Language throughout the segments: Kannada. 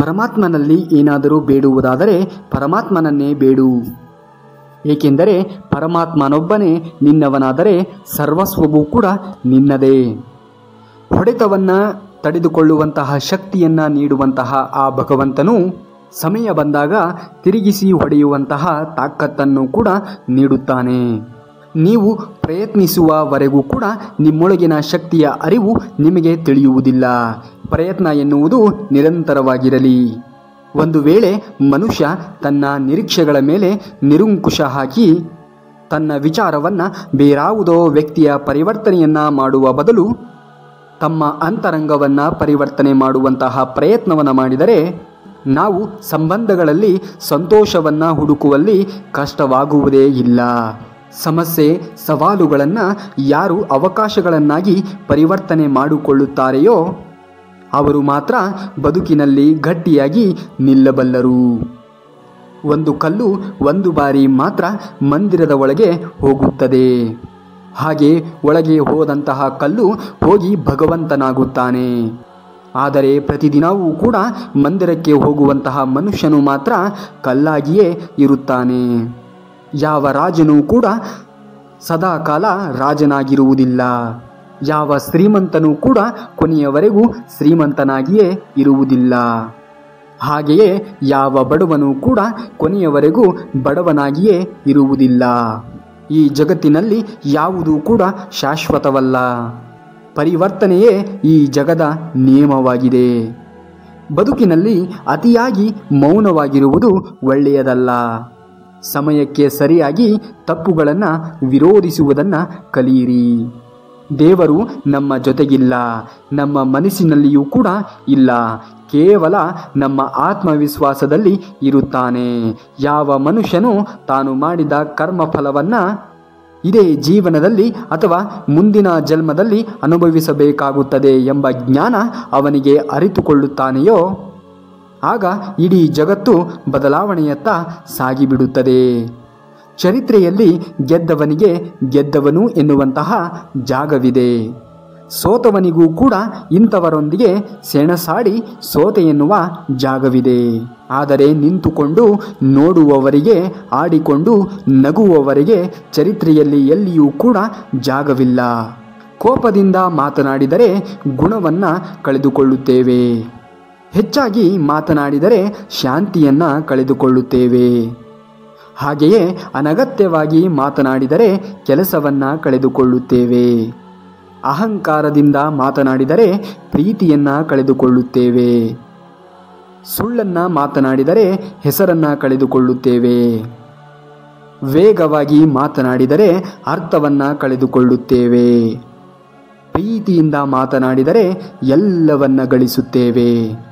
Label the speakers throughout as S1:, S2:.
S1: ಪರಮಾತ್ಮನಲ್ಲಿ ಏನಾದರೂ ಬೇಡುವುದಾದರೆ ಪರಮಾತ್ಮನನ್ನೇ ಬೇಡು ಏಕೆಂದರೆ ಪರಮಾತ್ಮನೊಬ್ಬನೇ ನಿನ್ನವನಾದರೆ ಸರ್ವಸ್ವವೂ ಕೂಡ ನಿನ್ನದೇ ಹೊಡೆತವನ್ನು ತಡೆದುಕೊಳ್ಳುವಂತಹ ಶಕ್ತಿಯನ್ನು ನೀಡುವಂತಹ ಆ ಭಗವಂತನು ಸಮಯ ಬಂದಾಗ ತಿರುಗಿಸಿ ಹೊಡೆಯುವಂತಹ ತಾಕತ್ತನ್ನು ಕೂಡ ನೀಡುತ್ತಾನೆ ನೀವು ಪ್ರಯತ್ನಿಸುವವರೆಗೂ ಕೂಡ ನಿಮ್ಮೊಳಗಿನ ಶಕ್ತಿಯ ಅರಿವು ನಿಮಗೆ ತಿಳಿಯುವುದಿಲ್ಲ ಪ್ರಯತ್ನ ಎನ್ನುವುದು ನಿರಂತರವಾಗಿರಲಿ ಒಂದು ವೇಳೆ ಮನುಷ್ಯ ತನ್ನ ನಿರೀಕ್ಷೆಗಳ ಮೇಲೆ ನಿರುಂಕುಶ ಹಾಕಿ ತನ್ನ ವಿಚಾರವನ್ನು ಬೇರಾವುದೋ ವ್ಯಕ್ತಿಯ ಪರಿವರ್ತನೆಯನ್ನು ಮಾಡುವ ಬದಲು ತಮ್ಮ ಅಂತರಂಗವನ್ನು ಪರಿವರ್ತನೆ ಮಾಡುವಂತಹ ಪ್ರಯತ್ನವನ್ನು ಮಾಡಿದರೆ ನಾವು ಸಂಬಂಧಗಳಲ್ಲಿ ಸಂತೋಷವನ್ನು ಹುಡುಕುವಲ್ಲಿ ಕಷ್ಟವಾಗುವುದೇ ಇಲ್ಲ ಸಮಸ್ಯೆ ಸವಾಲುಗಳನ್ನು ಯಾರು ಅವಕಾಶಗಳನ್ನಾಗಿ ಪರಿವರ್ತನೆ ಮಾಡಿಕೊಳ್ಳುತ್ತಾರೆಯೋ ಅವರು ಮಾತ್ರ ಬದುಕಿನಲ್ಲಿ ಗಟ್ಟಿಯಾಗಿ ನಿಲ್ಲಬಲ್ಲರು ಒಂದು ಕಲ್ಲು ಒಂದು ಬಾರಿ ಮಾತ್ರ ಮಂದಿರದ ಒಳಗೆ ಹೋಗುತ್ತದೆ ಹಾಗೆ ಒಳಗೆ ಹೋದಂತಹ ಕಲ್ಲು ಹೋಗಿ ಭಗವಂತನಾಗುತ್ತಾನೆ ಆದರೆ ಪ್ರತಿದಿನವೂ ಕೂಡ ಮಂದಿರಕ್ಕೆ ಹೋಗುವಂತಹ ಮನುಷ್ಯನು ಮಾತ್ರ ಕಲ್ಲಾಗಿಯೇ ಇರುತ್ತಾನೆ ಯಾವ ರಾಜನೂ ಕೂಡ ಸದಾಕಾಲ ರಾಜನಾಗಿರುವುದಿಲ್ಲ ಯಾವ ಶ್ರೀಮಂತನೂ ಕೂಡ ಕೊನೆಯವರೆಗೂ ಶ್ರೀಮಂತನಾಗಿಯೇ ಇರುವುದಿಲ್ಲ ಹಾಗೆಯೇ ಯಾವ ಬಡವನೂ ಕೂಡ ಕೊನೆಯವರೆಗೂ ಬಡವನಾಗಿಯೇ ಇರುವುದಿಲ್ಲ ಈ ಜಗತ್ತಿನಲ್ಲಿ ಯಾವುದೂ ಕೂಡ ಶಾಶ್ವತವಲ್ಲ ಪರಿವರ್ತನೆಯೇ ಈ ಜಗದ ನಿಯಮವಾಗಿದೆ ಬದುಕಿನಲ್ಲಿ ಅತಿಯಾಗಿ ಮೌನವಾಗಿರುವುದು ಒಳ್ಳೆಯದಲ್ಲ ಸಮಯಕ್ಕೆ ಸರಿಯಾಗಿ ತಪ್ಪುಗಳನ್ನು ವಿರೋಧಿಸುವುದನ್ನು ಕಲಿಯಿರಿ ದೇವರು ನಮ್ಮ ಜೊತೆಗಿಲ್ಲ ನಮ್ಮ ಮನಸ್ಸಿನಲ್ಲಿಯೂ ಕೂಡ ಇಲ್ಲ ಕೇವಲ ನಮ್ಮ ಆತ್ಮವಿಶ್ವಾಸದಲ್ಲಿ ಇರುತ್ತಾನೆ ಯಾವ ಮನುಷ್ಯನು ತಾನು ಮಾಡಿದ ಕರ್ಮಫಲವನ್ನು ಇದೇ ಜೀವನದಲ್ಲಿ ಅಥವಾ ಮುಂದಿನ ಜನ್ಮದಲ್ಲಿ ಅನುಭವಿಸಬೇಕಾಗುತ್ತದೆ ಎಂಬ ಜ್ಞಾನ ಅವನಿಗೆ ಅರಿತುಕೊಳ್ಳುತ್ತಾನೆಯೋ ಆಗ ಇಡೀ ಜಗತ್ತು ಬದಲಾವಣೆಯತ್ತ ಸಾಗಿಬಿಡುತ್ತದೆ ಚರಿತ್ರೆಯಲ್ಲಿ ಗೆದ್ದವನಿಗೆ ಗೆದ್ದವನು ಎನ್ನುವಂತಹ ಜಾಗವಿದೆ ಸೋತವನಿಗೂ ಕೂಡ ಇಂಥವರೊಂದಿಗೆ ಸೆಣಸಾಡಿ ಸೋತೆ ಎನ್ನುವ ಜಾಗವಿದೆ ಆದರೆ ನಿಂತುಕೊಂಡು ನೋಡುವವರಿಗೆ ಆಡಿಕೊಂಡು ನಗುವವರಿಗೆ ಚರಿತ್ರೆಯಲ್ಲಿ ಎಲ್ಲಿಯೂ ಕೂಡ ಜಾಗವಿಲ್ಲ ಕೋಪದಿಂದ ಮಾತನಾಡಿದರೆ ಗುಣವನ್ನು ಕಳೆದುಕೊಳ್ಳುತ್ತೇವೆ ಹೆಚ್ಚಾಗಿ ಮಾತನಾಡಿದರೆ ಶಾಂತಿಯನ್ನು ಕಳೆದುಕೊಳ್ಳುತ್ತೇವೆ ಹಾಗೆಯೇ ಅನಗತ್ಯವಾಗಿ ಮಾತನಾಡಿದರೆ ಕೆಲಸವನ್ನು ಕಳೆದುಕೊಳ್ಳುತ್ತೇವೆ ಅಹಂಕಾರದಿಂದ ಮಾತನಾಡಿದರೆ ಪ್ರೀತಿಯನ್ನು ಕಳೆದುಕೊಳ್ಳುತ್ತೇವೆ ಸುಳ್ಳನ್ನು ಮಾತನಾಡಿದರೆ ಹೆಸರನ್ನು ಕಳೆದುಕೊಳ್ಳುತ್ತೇವೆ ವೇಗವಾಗಿ ಮಾತನಾಡಿದರೆ ಅರ್ಥವನ್ನು ಕಳೆದುಕೊಳ್ಳುತ್ತೇವೆ ಪ್ರೀತಿಯಿಂದ ಮಾತನಾಡಿದರೆ ಎಲ್ಲವನ್ನ ಗಳಿಸುತ್ತೇವೆ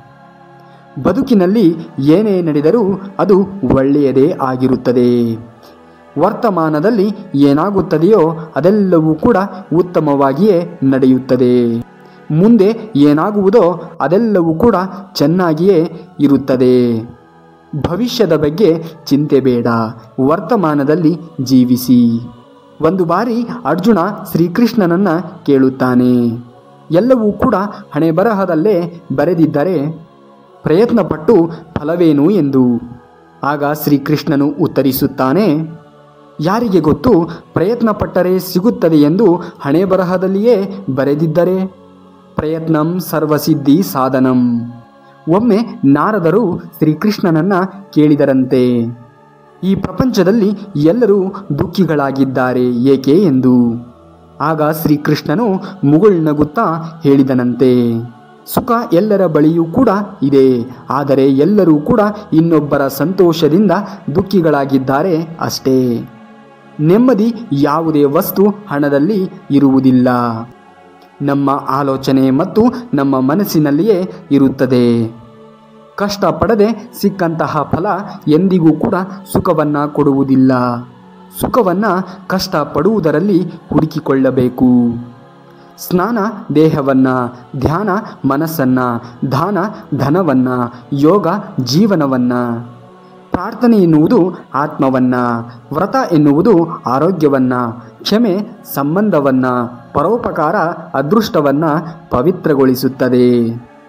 S1: ಬದುಕಿನಲ್ಲಿ ಏನೇ ನಡೆದರೂ ಅದು ಒಳ್ಳೆಯದೇ ಆಗಿರುತ್ತದೆ ವರ್ತಮಾನದಲ್ಲಿ ಏನಾಗುತ್ತದೆಯೋ ಅದೆಲ್ಲವೂ ಕೂಡ ಉತ್ತಮವಾಗಿಯೇ ನಡೆಯುತ್ತದೆ ಮುಂದೆ ಏನಾಗುವುದೋ ಅದೆಲ್ಲವೂ ಕೂಡ ಚೆನ್ನಾಗಿಯೇ ಇರುತ್ತದೆ ಭವಿಷ್ಯದ ಬಗ್ಗೆ ಚಿಂತೆ ಬೇಡ ವರ್ತಮಾನದಲ್ಲಿ ಜೀವಿಸಿ ಒಂದು ಬಾರಿ ಅರ್ಜುನ ಶ್ರೀಕೃಷ್ಣನನ್ನ ಕೇಳುತ್ತಾನೆ ಎಲ್ಲವೂ ಕೂಡ ಹಣೆ ಬರಹದಲ್ಲೇ ಬರೆದಿದ್ದರೆ ಪ್ರಯತ್ನಪಟ್ಟು ಫಲವೇನು ಎಂದು ಆಗ ಶ್ರೀಕೃಷ್ಣನು ಉತ್ತರಿಸುತ್ತಾನೆ ಯಾರಿಗೆ ಗೊತ್ತು ಪ್ರಯತ್ನ ಪಟ್ಟರೆ ಸಿಗುತ್ತದೆ ಎಂದು ಹಣೆ ಬರಹದಲ್ಲಿಯೇ ಬರೆದಿದ್ದರೆ ಪ್ರಯತ್ನಂ ಸರ್ವಸಿದ್ಧಿ ಸಾಧನಂ ಒಮ್ಮೆ ನಾರದರು ಶ್ರೀಕೃಷ್ಣನನ್ನ ಕೇಳಿದರಂತೆ ಈ ಪ್ರಪಂಚದಲ್ಲಿ ಎಲ್ಲರೂ ದುಃಖಿಗಳಾಗಿದ್ದಾರೆ ಏಕೆ ಎಂದು ಆಗ ಶ್ರೀಕೃಷ್ಣನು ಮುಗುಳ್ನಗುತ್ತಾ ಹೇಳಿದನಂತೆ ಸುಖ ಎಲ್ಲರ ಬಳಿಯೂ ಕೂಡ ಇದೆ ಆದರೆ ಎಲ್ಲರೂ ಕೂಡ ಇನ್ನೊಬ್ಬರ ಸಂತೋಷದಿಂದ ದುಃಖಿಗಳಾಗಿದ್ದಾರೆ ಅಷ್ಟೇ ನೆಮ್ಮದಿ ಯಾವುದೇ ವಸ್ತು ಹಣದಲ್ಲಿ ಇರುವುದಿಲ್ಲ ನಮ್ಮ ಆಲೋಚನೆ ಮತ್ತು ನಮ್ಮ ಮನಸ್ಸಿನಲ್ಲಿಯೇ ಇರುತ್ತದೆ ಕಷ್ಟಪಡದೆ ಸಿಕ್ಕಂತಹ ಫಲ ಎಂದಿಗೂ ಕೂಡ ಸುಖವನ್ನು ಕೊಡುವುದಿಲ್ಲ ಸುಖವನ್ನು ಕಷ್ಟಪಡುವುದರಲ್ಲಿ ಹುಡುಕಿಕೊಳ್ಳಬೇಕು ಸ್ನಾನ ದೇಹವನ್ನು ಧ್ಯಾನ ಮನಸ್ಸನ್ನು ದಾನ ಧನವನ್ನು ಯೋಗ ಜೀವನವನ್ನು ಪ್ರಾರ್ಥನೆ ಎನ್ನುವುದು ಆತ್ಮವನ್ನು ವ್ರತ ಎನ್ನುವುದು ಆರೋಗ್ಯವನ್ನು ಕ್ಷಮೆ ಸಂಬಂಧವನ್ನು ಪರೋಪಕಾರ ಅದೃಷ್ಟವನ್ನು ಪವಿತ್ರಗೊಳಿಸುತ್ತದೆ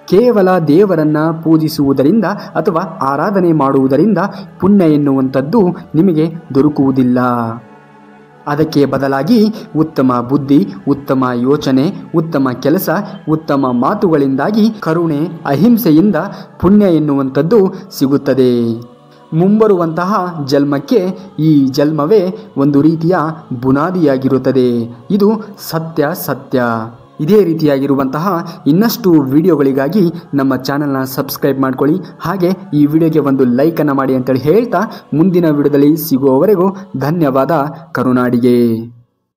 S1: ಕೇವಲ ದೇವರನ್ನ ಪೂಜಿಸುವುದರಿಂದ ಅಥವಾ ಆರಾಧನೆ ಮಾಡುವುದರಿಂದ ಪುಣ್ಯ ಎನ್ನುವಂಥದ್ದು ನಿಮಗೆ ದೊರಕುವುದಿಲ್ಲ ಅದಕ್ಕೆ ಬದಲಾಗಿ ಉತ್ತಮ ಬುದ್ಧಿ ಉತ್ತಮ ಯೋಚನೆ ಉತ್ತಮ ಕೆಲಸ ಉತ್ತಮ ಮಾತುಗಳಿಂದಾಗಿ ಕರುಣೆ ಅಹಿಂಸೆಯಿಂದ ಪುಣ್ಯ ಎನ್ನುವಂಥದ್ದು ಸಿಗುತ್ತದೆ ಮುಂಬರುವಂತಹ ಜನ್ಮಕ್ಕೆ ಈ ಜನ್ಮವೇ ಒಂದು ರೀತಿಯ ಬುನಾದಿಯಾಗಿರುತ್ತದೆ ಇದು ಸತ್ಯ ಸತ್ಯ ಇದೇ ರೀತಿಯಾಗಿರುವಂತಹ ಇನ್ನಷ್ಟು ವಿಡಿಯೋಗಳಿಗಾಗಿ ನಮ್ಮ ಚಾನಲ್ನ ಸಬ್ಸ್ಕ್ರೈಬ್ ಮಾಡ್ಕೊಳ್ಳಿ ಹಾಗೆ ಈ ವಿಡಿಯೋಗೆ ಒಂದು ಲೈಕನ್ನು ಮಾಡಿ ಅಂತೇಳಿ ಹೇಳ್ತಾ ಮುಂದಿನ ವಿಡಿಯೋದಲ್ಲಿ ಸಿಗುವವರೆಗೂ ಧನ್ಯವಾದ ಕರುನಾಡಿಗೆ